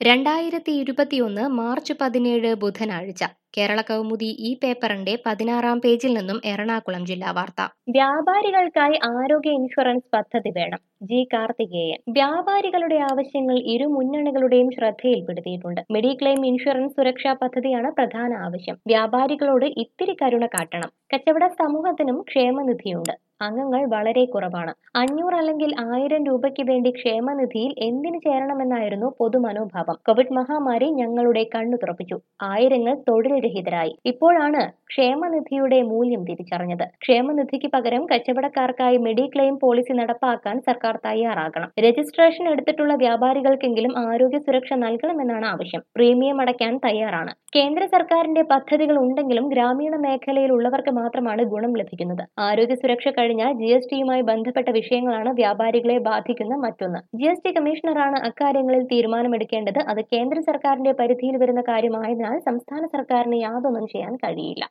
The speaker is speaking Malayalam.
രണ്ടായിരത്തി ഇരുപത്തിയൊന്ന് മാർച്ച് പതിനേഴ് ബുധനാഴ്ച കേരള കൗമുദി ഈ പേപ്പറിന്റെ പതിനാറാം പേജിൽ നിന്നും എറണാകുളം ജില്ലാ വാർത്ത വ്യാപാരികൾക്കായി ആരോഗ്യ ഇൻഷുറൻസ് പദ്ധതി വേണം ജി കാർത്തികേയൻ വ്യാപാരികളുടെ ആവശ്യങ്ങൾ ഇരു മുന്നണികളുടെയും ശ്രദ്ധയിൽപ്പെടുത്തിയിട്ടുണ്ട് മെഡിക്ലെയിം ഇൻഷുറൻസ് സുരക്ഷാ പദ്ധതിയാണ് പ്രധാന ആവശ്യം വ്യാപാരികളോട് ഇത്തിരി കരുണ കാട്ടണം കച്ചവട സമൂഹത്തിനും ക്ഷേമനിധിയുണ്ട് അംഗങ്ങൾ വളരെ കുറവാണ് അഞ്ഞൂറ് അല്ലെങ്കിൽ ആയിരം രൂപയ്ക്ക് വേണ്ടി ക്ഷേമനിധിയിൽ എന്തിനു ചേരണമെന്നായിരുന്നു പൊതുമനോഭാവം കോവിഡ് മഹാമാരി ഞങ്ങളുടെ കണ്ണു തുറപ്പിച്ചു ആയിരങ്ങൾ തൊഴിൽ രഹിതരായി ഇപ്പോഴാണ് ക്ഷേമനിധിയുടെ മൂല്യം തിരിച്ചറിഞ്ഞത് ക്ഷേമനിധിക്ക് പകരം കച്ചവടക്കാർക്കായി മെഡിക്ലെയിം പോളിസി നടപ്പാക്കാൻ സർക്കാർ തയ്യാറാകണം രജിസ്ട്രേഷൻ എടുത്തിട്ടുള്ള വ്യാപാരികൾക്കെങ്കിലും ആരോഗ്യ സുരക്ഷ നൽകണമെന്നാണ് ആവശ്യം പ്രീമിയം അടയ്ക്കാൻ തയ്യാറാണ് കേന്ദ്ര സർക്കാരിന്റെ പദ്ധതികൾ ഉണ്ടെങ്കിലും ഗ്രാമീണ മേഖലയിൽ ഉള്ളവർക്ക് മാത്രമാണ് ഗുണം ലഭിക്കുന്നത് ആരോഗ്യ സുരക്ഷ കഴിഞ്ഞാൽ ജി എസ് ടിയുമായി ബന്ധപ്പെട്ട വിഷയങ്ങളാണ് വ്യാപാരികളെ ബാധിക്കുന്ന മറ്റൊന്ന് ജി എസ് ടി കമ്മീഷണറാണ് അക്കാര്യങ്ങളിൽ തീരുമാനമെടുക്കേണ്ടത് അത് കേന്ദ്ര സർക്കാരിന്റെ പരിധിയിൽ വരുന്ന കാര്യമായതിനാൽ സംസ്ഥാന സർക്കാരിന് യാതൊന്നും ചെയ്യാൻ കഴിയില്ല